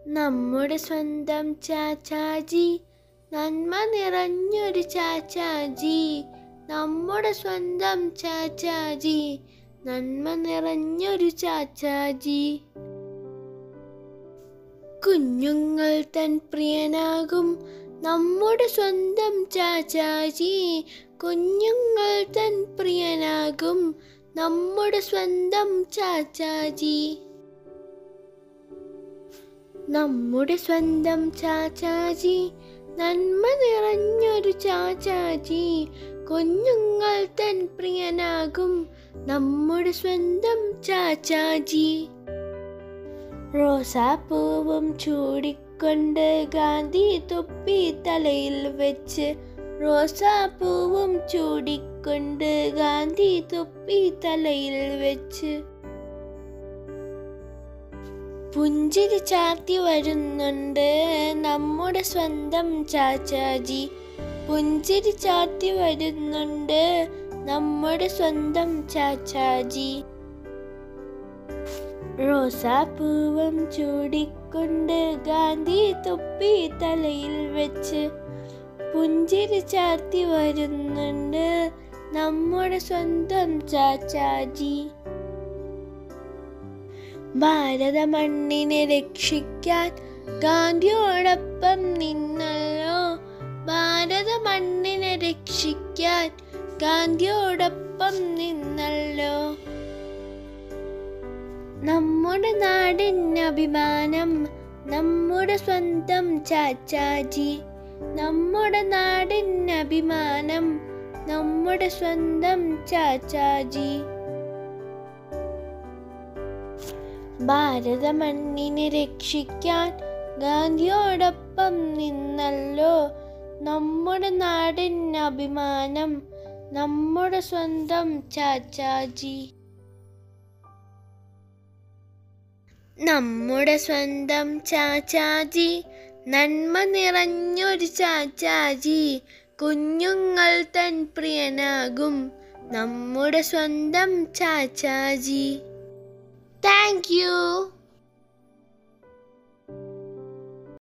നമ്മുടെ സ്വന്തം ചാച്ചാജി നന്മ നിറഞ്ഞൊരു ചാച്ചാജി നമ്മുടെ സ്വന്തം ചാച്ചാജി നന്മ നിറഞ്ഞൊരു ചാച്ചാജി കുഞ്ഞുങ്ങൾ തൻ പ്രിയനാകും നമ്മുടെ സ്വന്തം ചാച്ചാജി കുഞ്ഞുങ്ങൾ തൻ പ്രിയനാകും നമ്മുടെ സ്വന്തം ചാച്ചാജി നമ്മുടെ സ്വന്തം ചാച്ചാജി നന്മ നിറഞ്ഞൊരു ചാച്ചാജി കുഞ്ഞുങ്ങൾ തൻ പ്രിയനാകും നമ്മുടെ സ്വന്തം ചാച്ചാജി റോസാപ്പൂവും ചൂടിക്കൊണ്ട് ഗാന്ധി തൊപ്പി തലയിൽ വെച്ച് റോസാപ്പൂവും ചൂടിക്കൊണ്ട് ഗാന്ധി തൊപ്പി തലയിൽ വെച്ച് പുഞ്ചിരി ചാർത്തി വരുന്നുണ്ട് നമ്മുടെ സ്വന്തം ചാച്ചാജി പുഞ്ചിരി ചാർത്തി വരുന്നുണ്ട് നമ്മുടെ സ്വന്തം ചാച്ചാജി റോസാപ്പൂവും ചൂടിക്കൊണ്ട് ഗാന്ധി തൊപ്പി തലയിൽ വെച്ച് പുഞ്ചിരി ചാർത്തി വരുന്നുണ്ട് നമ്മുടെ സ്വന്തം ചാച്ചാജി ഭാരത മണ്ണിനെ രക്ഷിക്കാൻ ഗാന്ധിയോടൊപ്പം നിന്നല്ലോ ഭാരത മണ്ണിനെ രക്ഷിക്കാൻ ഗാന്ധിയോടൊപ്പം നിന്നല്ലോ നമ്മുടെ നാടിന് അഭിമാനം നമ്മുടെ സ്വന്തം ചാച്ചാജി നമ്മുടെ നാടിന് അഭിമാനം നമ്മുടെ സ്വന്തം ചാച്ചാജി ഭാരത മണ്ണിനെ രക്ഷിക്കാൻ ഗാന്ധിയോടൊപ്പം നിന്നല്ലോ നമ്മുടെ നാടിന് അഭിമാനം നമ്മുടെ സ്വന്തം ചാച്ചാജി നമ്മുടെ സ്വന്തം ചാച്ചാജി നന്മ നിറഞ്ഞൊരു ചാച്ചാജി കുഞ്ഞുങ്ങൾ തൻ പ്രിയനാകും നമ്മുടെ സ്വന്തം ചാച്ചാജി താങ്ക് യു